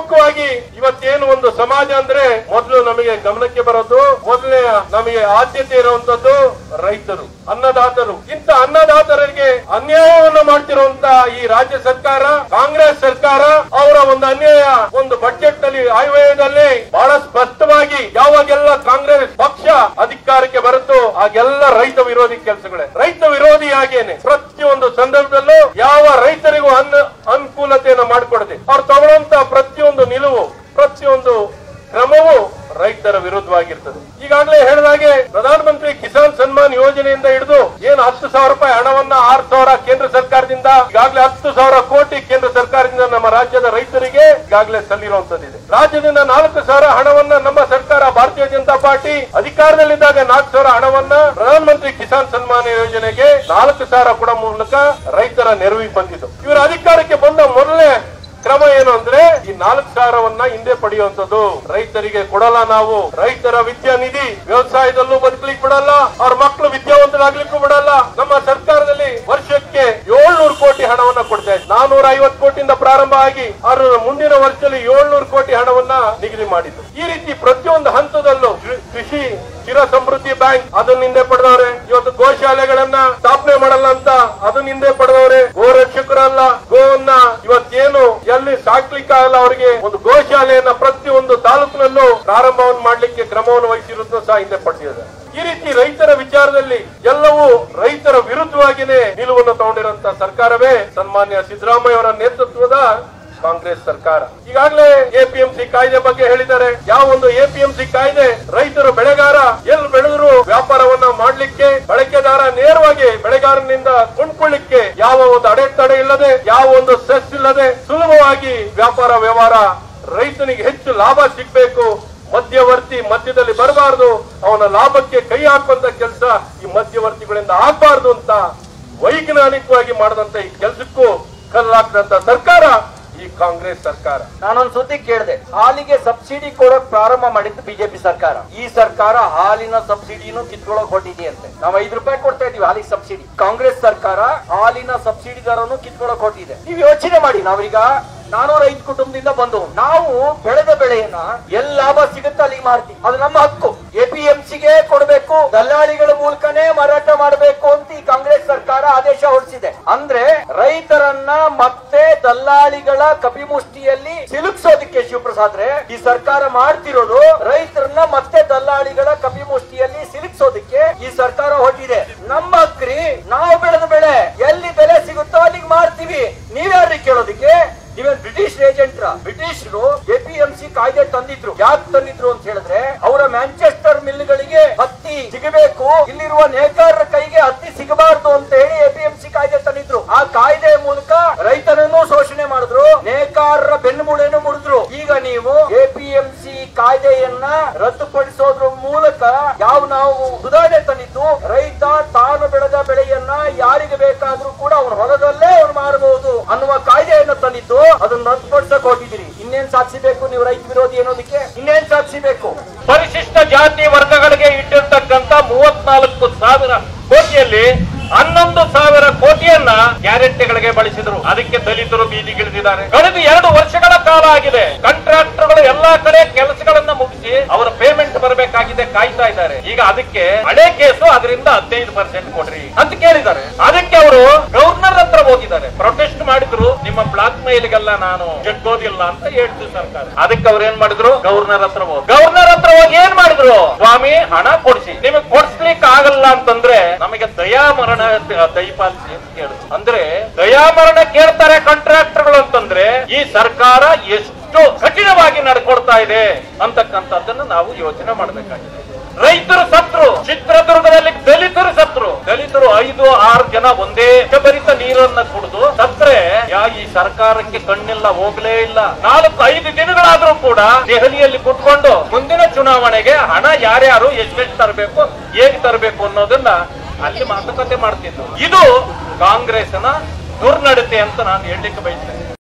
ಪ್ರಮುಖವಾಗಿ ಇವತ್ತೇನು ಒಂದು ಸಮಾಜ ಅಂದ್ರೆ ಮೊದಲು ನಮಗೆ ಗಮನಕ್ಕೆ ಬರೋದು ಮೊದಲನೇ ನಮಗೆ ಆದ್ಯತೆ ಇರುವಂತದ್ದು ರೈತರು ಅನ್ನದಾತರು ಇಂಥ ಅನ್ನದಾತರಿಗೆ ಅನ್ಯಾಯವನ್ನು ಮಾಡ್ತಿರುವಂತ ಈ ರಾಜ್ಯ ಸರ್ಕಾರ ಕಾಂಗ್ರೆಸ್ ಸರ್ಕಾರ ಅವರ ಒಂದು ಅನ್ಯಾಯ ಒಂದು ಬಜೆಟ್ ನಲ್ಲಿ ಆಯವ್ಯಯದಲ್ಲಿ ಬಹಳ ಸ್ಪಷ್ಟವಾಗಿ ಯಾವಾಗೆಲ್ಲ ಕಾಂಗ್ರೆಸ್ ಪಕ್ಷ ಅಧಿಕಾರಕ್ಕೆ ಬರುತ್ತೋ ಆಗೆಲ್ಲ ರೈತ ವಿರೋಧಿ ಕೆಲಸಗಳೇ ರೈತ ವಿರೋಧಿಯಾಗೇನೆ ಪ್ರತಿಯೊಂದು ಸಂದರ್ಭದಲ್ಲೂ ಯಾವ ರೈತರಿಗೂ ಅನ್ನ ಅನುಕೂಲತೆಯನ್ನು ಮಾಡಿಕೊಡದೆ ಅವ್ರು ತಗೊಳ್ಳುವಂತ ಪ್ರತಿಯೊಂದು ನಿಲುವು ಪ್ರತಿಯೊಂದು ಕ್ರಮವು ರೈತರ ವಿರುದ್ಧವಾಗಿರ್ತದೆ ಈಗಾಗಲೇ ಹೇಳಿದಾಗೆ ಪ್ರಧಾನಮಂತ್ರಿ ಕಿಸಾನ್ ಸನ್ಮಾನ್ ಯೋಜನೆಯಿಂದ ಹಿಡಿದು ಏನು ಹತ್ತು ಸಾವಿರ ರೂಪಾಯಿ ಹಣವನ್ನ ಆರು ಸಾವಿರ ಕೇಂದ್ರ ಸರ್ಕಾರದಿಂದ ಈಗಾಗಲೇ ಹತ್ತು ಸಾವಿರ ಕೋಟಿ ಕೇಂದ್ರ ಸರ್ಕಾರದಿಂದ ನಮ್ಮ ರಾಜ್ಯದ ರೈತರಿಗೆ ಈಗಾಗಲೇ ಸಲ್ಲಿರುವಂತದ್ದಿದೆ ರಾಜ್ಯದಿಂದ ನಾಲ್ಕು ಸಾವಿರ ಹಣವನ್ನ ನಮ್ಮ ಸರ್ಕಾರ ಭಾರತೀಯ ಜನತಾ ಪಾರ್ಟಿ ಅಧಿಕಾರದಲ್ಲಿದ್ದಾಗ ನಾಲ್ಕು ಸಾವಿರ ಹಣವನ್ನ ಪ್ರಧಾನಮಂತ್ರಿ ಕಿಸಾನ್ ಸನ್ಮಾನ ಯೋಜನೆಗೆ ನಾಲ್ಕು ಸಾವಿರ ಕೊಡ ಮೂಲಕ ರೈತರ ನೆರವಿಗೆ ಬಂದಿದ್ದು ಇವರ ಅಧಿಕಾರಕ್ಕೆ ಬಂದ ಮೊದಲನೇ ಕ್ರಮ ಏನು ಅಂದ್ರೆ ಈ ನಾಲ್ಕು ಸಾವಿರವನ್ನ ಹಿಂದೆ ಪಡೆಯುವಂತದ್ದು ರೈತರಿಗೆ ಕೊಡಲ್ಲ ನಾವು ರೈತರ ವಿದ್ಯಾ ನಿಧಿ ವ್ಯವಸಾಯದಲ್ಲೂ ಬದುಕಲಿಕ್ಕೆ ಬಿಡಲ್ಲ ಅವ್ರ ಮಕ್ಕಳು ವಿದ್ಯಾವಂತರಾಗ್ಲಿಕ್ಕೂ ಬಿಡಲ್ಲ ನಮ್ಮ ಸರ್ಕಾರದಲ್ಲಿ ವರ್ಷಕ್ಕೆ ಏಳ್ನೂರು ಕೋಟಿ ಹಣವನ್ನ ಕೊಡ್ತಾ ಇದೆ ನಾನೂರ ಐವತ್ತು ಕೋಟಿಯಿಂದ ಪ್ರಾರಂಭ ಆಗಿ ಅವ್ರ ಮುಂದಿನ ವರ್ಷದಲ್ಲಿ ಏಳ್ನೂರು ಕೋಟಿ ಹಣವನ್ನ ನಿಗದಿ ಮಾಡಿದ್ದು ಈ ರೀತಿ ಪ್ರತಿಯೊಂದು ಹಂತದಲ್ಲೂ ಕೃ- ಕೃಷಿ ಸ್ಥಿರ ಸಮೃದ್ಧಿ ಬ್ಯಾಂಕ್ ಅದನ್ನ ಹಿಂದೆ ಪಡೆದವ್ರೆ ಇವತ್ತು ಗೋಶಾಲೆಗಳನ್ನ ಸ್ಥಾಪನೆ ಮಾಡಲ್ಲ ಅಂತ ಅದನ್ನ ಹಿಂದೆ ಪಡೆದವ್ರೆ ಗೋರಕ್ಷಕರಲ್ಲ ಗೋವನ್ನ ಇವತ್ತೇನು ಎಲ್ಲಿ ಸಾಕ್ಲಿಕ್ಕಾಗಲ್ಲ ಅವರಿಗೆ ಒಂದು ಗೋಶಾಲೆಯನ್ನ ಪ್ರತಿಯೊಂದು ತಾಲೂಕಿನಲ್ಲೂ ಪ್ರಾರಂಭವನ್ನು ಮಾಡ್ಲಿಕ್ಕೆ ಕ್ರಮವನ್ನು ವಹಿಸಿರುವುದು ಸಹ ಹಿಂದೆ ಪಡೆದಿದೆ ಈ ರೀತಿ ರೈತರ ವಿಚಾರದಲ್ಲಿ ಎಲ್ಲವೂ ರೈತರ ವಿರುದ್ಧವಾಗಿನೇ ನಿಲುವನ್ನು ತಗೊಂಡಿರುವಂತ ಸರ್ಕಾರವೇ ಸನ್ಮಾನ್ಯ ಸಿದ್ದರಾಮಯ್ಯ ಅವರ ನೇತೃತ್ವದ ಕಾಂಗ್ರೆಸ್ ಸರ್ಕಾರ ಈಗಾಗಲೇ ಎಪಿಎಂಸಿ ಕಾಯ್ದೆ ಬಗ್ಗೆ ಹೇಳಿದ್ದಾರೆ ಯಾವ ಒಂದು ಎಪಿಎಂಸಿ ಕಾಯ್ದೆ ರೈತರು ಬೆಳೆಗಾರ ಎಲ್ಲಿ ಬೆಳೆದ್ರು ವ್ಯಾಪಾರವನ್ನ ಮಾಡ್ಲಿಕ್ಕೆ ಬಳಕೆದಾರ ನೇರವಾಗಿ ಬೆಳೆಗಾರನಿಂದ ಕೊಂಡ್ಕೊಳ್ಳಿಕ್ಕೆ ಯಾವ ಒಂದು ಅಡೆತಡೆ ಇಲ್ಲದೆ ಯಾವ ಒಂದು ಸೆಸ್ ಇಲ್ಲದೆ ಸುಲಭವಾಗಿ ವ್ಯಾಪಾರ ವ್ಯವಹಾರ ರೈತನಿಗೆ ಹೆಚ್ಚು ಲಾಭ ಸಿಗ್ಬೇಕು ಮಧ್ಯವರ್ತಿ ಮಧ್ಯದಲ್ಲಿ ಬರಬಾರದು ಅವನ ಲಾಭಕ್ಕೆ ಕೈ ಹಾಕುವಂತ ಕೆಲಸ ಈ ಮಧ್ಯವರ್ತಿಗಳಿಂದ ಆಗ್ಬಾರ್ದು ಅಂತ ವೈಜ್ಞಾನಿಕವಾಗಿ ಮಾಡದಂತ ಈ ಕೆಲಸಕ್ಕೂ ಕಲ್ಲಾಕ್ದಂತ ಸರ್ಕಾರ ಈ ಕಾಂಗ್ರೆಸ್ ಸರ್ಕಾರ ನಾನೊಂದ್ ಸುದ್ದಿ ಕೇಳಿದೆ ಹಾಲಿಗೆ ಸಬ್ಸಿಡಿ ಕೊಡೋಕ್ ಪ್ರಾರಂಭ ಮಾಡಿದ್ದು ಬಿಜೆಪಿ ಸರ್ಕಾರ ಈ ಸರ್ಕಾರ ಹಾಲಿನ ಸಬ್ಸಿಡಿನೂ ಕಿತ್ಕೊಳ್ಳೋಕ್ ಹೊಟ್ಟಿದೆಯಂತೆ ನಾವು ಐದು ರೂಪಾಯಿ ಕೊಡ್ತಾ ಇದೀವಿ ಹಾಲಿಗೆ ಸಬ್ಸಿಡಿ ಕಾಂಗ್ರೆಸ್ ಸರ್ಕಾರ ಹಾಲಿನ ಸಬ್ಸಿಡಿ ದರನು ಕಿತ್ಕೊಳ್ಳೋಕ್ ಹೊಟ್ಟಿದೆ ನೀವು ಯೋಚನೆ ಮಾಡಿ ನಾವೀಗ ನಾನು ರೈತ ಕುಟುಂಬದಿಂದ ಬಂದು ನಾವು ಬೆಳೆದ ಬೆಳೆಯನ್ನ ಎಲ್ಲಿ ಲಾಭ ಸಿಗುತ್ತೆ ಅಲ್ಲಿಗೆ ಮಾರ್ತೀವಿ ಅದು ನಮ್ಮ ಹಕ್ಕು ಎಪಿಎಂಸಿಗೆ ಕೊಡಬೇಕು ದಲ್ಲಾಳಿಗಳ ಮೂಲಕನೇ ಮಾರಾಟ ಮಾಡಬೇಕು ಅಂತ ಈ ಕಾಂಗ್ರೆಸ್ ಸರ್ಕಾರ ಆದೇಶ ಹೊರಡಿಸಿದೆ ಅಂದ್ರೆ ರೈತರನ್ನ ಮತ್ತೆ ದಲ್ಲಾಳಿಗಳ ಕಪಿಮುಷ್ಟಿಯಲ್ಲಿ ಸಿಲುಕ್ಸೋದಕ್ಕೆ ಶಿವಪ್ರಸಾದ್ರೆ ಈ ಸರ್ಕಾರ ಮಾಡ್ತಿರೋದು ರೈತರನ್ನ ಮತ್ತೆ ದಲ್ಲಾಳಿಗಳ ಕಪಿಮುಷ್ಟಿಯಲ್ಲಿ ಸಿಲುಕ್ಸೋದಕ್ಕೆ ಈ ಸರ್ಕಾರ ಹೊಟ್ಟಿದೆ ನಮ್ಮ ಹಕ್ರಿ ನಾವು ಬೆಳೆದ ಬೆಳೆ ಎಲ್ಲಿ ಬೆಲೆ ಸಿಗುತ್ತೋ ಅಲ್ಲಿಗೆ ಮಾರ್ತೀವಿ ನೀವ್ಯಾರ್ರಿ ಕೇಳೋದಕ್ಕೆ ನೀವೇನ್ ಬ್ರಿಟಿಷ್ ಏಜೆಂಟ್ರ ಬ್ರಿಟಿಷರು ಎಪಿಎಂಸಿ ಕಾಯ್ದೆ ತಂದಿದ್ರು ಯಾಕೆ ತಂದಿದ್ರು ಅಂತ ಹೇಳಿದ್ರೆ ಅವರ ಮ್ಯಾಂಚೆಸ್ಟರ್ ಮಿಲ್ಗಳಿಗೆ ಹತ್ತಿ ಸಿಗಬೇಕು ಇಲ್ಲಿರುವ ನೇಕಾರರ ಕೈಗೆ ಹತ್ತಿ ಸಿಗಬಾರದು ಅಂತ ಹೇಳಿ ಎಪಿಎಂಸಿ ಕಾಯ್ದೆ ತಂದಿದ್ರು ಆ ಕಾಯ್ದೆ ಮೂಲಕ ರೈತರನ್ನು ಶೋಷಣೆ ಮಾಡಿದ್ರು ನೇಕಾರರ ಬೆನ್ನುಮೂಳೆಯನ್ನು ಮುಡಿದ್ರು ಈಗ ನೀವು ಎಪಿಎಂಸಿ ಕಾಯ್ದೆಯನ್ನ ರದ್ದುಪಡಿಸೋದ್ರ ಮೂಲಕ ಯಾವ ನಾವು ಸುಧಾರಣೆ ತಂದಿದ್ದು ರೈತ ತಾನು ಬೆಳೆದ ಬೆಳೆಯನ್ನ ಯಾರಿಗೆ ಬೇಕಾದ್ರೂ ಕೂಡ ಅವನ ಹೊಲದಲ್ಲೇ ಅವನು ಮಾರಬಹುದು ಅನ್ನುವ ಕಾಯ್ದೆಯನ್ನು ತಂದಿದ್ದು ಅದನ್ನ ರದ್ದುಪಡಿಸಕ್ ಹೋಗಿದ್ದೀರಿ ಇನ್ನೇನ್ ಸಾಧಿಸಬೇಕು ನೀವು ರೈತ ವಿರೋಧಿ ಅನ್ನೋದಕ್ಕೆ ಇನ್ನೇನ್ ಸಾಧಿಸಬೇಕು ಪರಿಶಿಷ್ಟ ಜಾತಿ ವರ್ಗಗಳಿಗೆ ಇಟ್ಟಿರ್ತಕ್ಕಂತ ಮೂವತ್ನಾಲ್ಕು ಸಾವಿರ ಕೋಟಿಯಲ್ಲಿ ಹನ್ನೊಂದು ಸಾವಿರ ಕೋಟಿಯನ್ನ ಗ್ಯಾರಂಟಿಗಳಿಗೆ ಬಳಸಿದ್ರು ಅದಕ್ಕೆ ದಲಿತರು ಬೀದಿಗಿಳಿದಿದ್ದಾರೆ ಕಳೆದ ಎರಡು ವರ್ಷಗಳ ಕಾಲ ಆಗಿದೆ ಕಾಂಟ್ರಾಕ್ಟರ್ಗಳು ಎಲ್ಲಾ ಕಡೆ ಕೆಲಸಗಳನ್ನ ಮುಗಿಸಿ ಅವರ ಪೇಮೆಂಟ್ ಬರಬೇಕಾಗಿದೆ ಕಾಯ್ತಾ ಇದ್ದಾರೆ ಈಗ ಅದಕ್ಕೆ ಹಳೆ ಕೇಸು ಅದರಿಂದ ಹದಿನೈದು ಪರ್ಸೆಂಟ್ ಕೊಡ್ರಿ ಅಂತ ಕೇಳಿದ್ದಾರೆ ಅದಕ್ಕೆ ಅವರು ಗವರ್ನರ್ ಹತ್ರ ಹೋಗಿದ್ದಾರೆ ಪ್ರೊಟೆಸ್ಟ್ ಮಾಡಿದ್ರು ನಿಮ್ಮ ಬ್ಲಾಕ್ ಮೇಲ್ಗೆಲ್ಲ ನಾನು ಜಗ್ಗೋದಿಲ್ಲ ಅಂತ ಹೇಳ್ತು ಸರ್ಕಾರ ಅದಕ್ಕೆ ಅವ್ರು ಏನ್ ಮಾಡಿದ್ರು ಗವರ್ನರ್ ಹತ್ರ ಹೋಗಿ ಗವರ್ನರ್ ಹತ್ರ ಹೋಗಿ ಏನ್ ಮಾಡಿದ್ರು ಸ್ವಾಮಿ ಹಣ ಕೊಡಿಸಿ ನಿಮಗೆ ಕೊಡ್ಸ್ಲಿಕ್ಕೆ ಆಗಲ್ಲ ಅಂತಂದ್ರೆ ನಮಗೆ ದಯಾಮರಣ ದಯಪಾಲಿಸಿ ಅಂತ ಕೇಳಿದ್ರು ಅಂದ್ರೆ ದಯಾಮರಣ ಕೇಳ್ತಾರೆ ಕಾಂಟ್ರಾಕ್ಟರ್ಗಳು ಅಂತಂದ್ರೆ ಈ ಸರ್ಕಾರ ಎಷ್ಟು ಕಠಿಣವಾಗಿ ನಡ್ಕೊಡ್ತಾ ಇದೆ ಅಂತಕ್ಕಂಥದ್ದನ್ನು ನಾವು ಯೋಚನೆ ಮಾಡಬೇಕಾಗಿದೆ ರೈತರು ಸತ್ರು ಚಿತ್ರದುರ್ಗದಲ್ಲಿ ದಲಿತರು ಸತ್ರು ದಲಿತರು ಐದು ಆರು ಜನ ಒಂದೇ ಭರಿತ ನೀರನ್ನ ಕುಡಿದು ಸತ್ರೆ ಯಾ ಈ ಸರ್ಕಾರಕ್ಕೆ ಕಣ್ಣಿಲ್ಲ ಹೋಗ್ಲೇ ಇಲ್ಲ ನಾಲ್ಕು ಐದು ದಿನಗಳಾದ್ರೂ ಕೂಡ ದೆಹಲಿಯಲ್ಲಿ ಕುತ್ಕೊಂಡು ಮುಂದಿನ ಚುನಾವಣೆಗೆ ಹಣ ಯಾರ್ಯಾರು ಎಷ್ಟೆಷ್ಟು ತರಬೇಕು ಹೇಗೆ ತರಬೇಕು ಅನ್ನೋದನ್ನ ಅಲ್ಲಿ ಮಾತುಕತೆ ಮಾಡ್ತಿದ್ರು ಇದು ಕಾಂಗ್ರೆಸ್ನ ದುರ್ನಡತೆ ಅಂತ ನಾನು ಹೇಳಲಿಕ್ಕೆ ಬಯಸ್ತೇನೆ